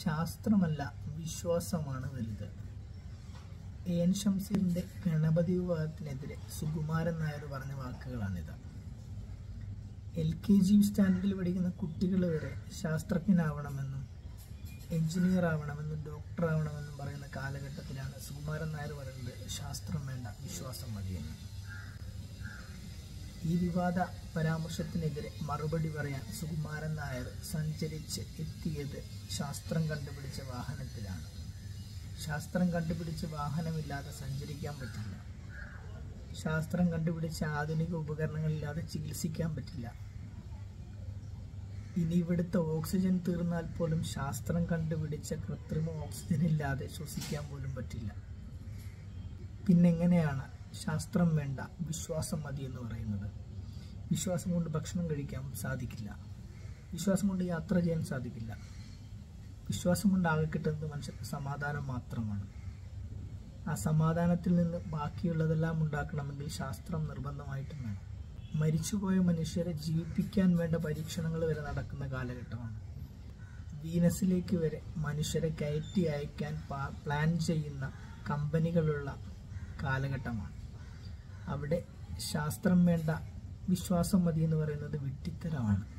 ശാസ്ത്രമല്ല വിശ്വാസമാണ് വലുത് A N ഷംസീറിന്റെ ഗണപതി വിവാഹത്തിനെതിരെ സുകുമാരൻ നായർ പറഞ്ഞ വാക്കുകളാണിത് എൽ കെ ജി സ്റ്റാൻഡേർഡിൽ പഠിക്കുന്ന കുട്ടികൾ വരെ ശാസ്ത്രജ്ഞനാവണമെന്നും എഞ്ചിനീയർ ആവണമെന്നും ഡോക്ടർ ആവണമെന്നും പറയുന്ന കാലഘട്ടത്തിലാണ് സുകുമാരൻ നായർ പറയുന്നത് ശാസ്ത്രം വേണ്ട വിശ്വാസം മതിയെന്ന് ഈ വിവാദ പരാമർശത്തിനെതിരെ മറുപടി പറയാൻ സുകുമാരൻ നായർ സഞ്ചരിച്ച് എത്തിയത് ശാസ്ത്രം കണ്ടുപിടിച്ച വാഹനത്തിലാണ് ശാസ്ത്രം കണ്ടുപിടിച്ച് വാഹനമില്ലാതെ സഞ്ചരിക്കാൻ പറ്റില്ല ശാസ്ത്രം കണ്ടുപിടിച്ച ആധുനിക ഉപകരണങ്ങളില്ലാതെ ചികിത്സിക്കാൻ പറ്റില്ല ഇനി ഇവിടുത്തെ ഓക്സിജൻ തീർന്നാൽ പോലും ശാസ്ത്രം കണ്ടുപിടിച്ച കൃത്രിമ ഓക്സിജൻ ഇല്ലാതെ ശ്വസിക്കാൻ പോലും പറ്റില്ല പിന്നെങ്ങനെയാണ് ശാസ്ത്രം വേണ്ട വിശ്വാസം മതി എന്ന് പറയുന്നത് വിശ്വാസം കൊണ്ട് ഭക്ഷണം കഴിക്കാൻ സാധിക്കില്ല വിശ്വാസം കൊണ്ട് യാത്ര ചെയ്യാൻ സാധിക്കില്ല വിശ്വാസം കൊണ്ട് ആകെ കിട്ടുന്നത് മനുഷ്യർക്ക് സമാധാനം മാത്രമാണ് ആ സമാധാനത്തിൽ നിന്ന് ബാക്കിയുള്ളതെല്ലാം ഉണ്ടാക്കണമെങ്കിൽ ശാസ്ത്രം നിർബന്ധമായിട്ടും വേണം മരിച്ചുപോയ മനുഷ്യരെ ജീവിപ്പിക്കാൻ വേണ്ട പരീക്ഷണങ്ങൾ വരെ നടക്കുന്ന കാലഘട്ടമാണ് വീനസിലേക്ക് വരെ മനുഷ്യരെ കയറ്റി അയക്കാൻ പാ- പ്ലാൻ ചെയ്യുന്ന കമ്പനികളുള്ള കാലഘട്ടമാണ് അവിടെ ശാസ്ത്രം വേണ്ട വിശ്വാസം മതി എന്ന് പറയുന്നത് വിട്ടിത്തരമാണ്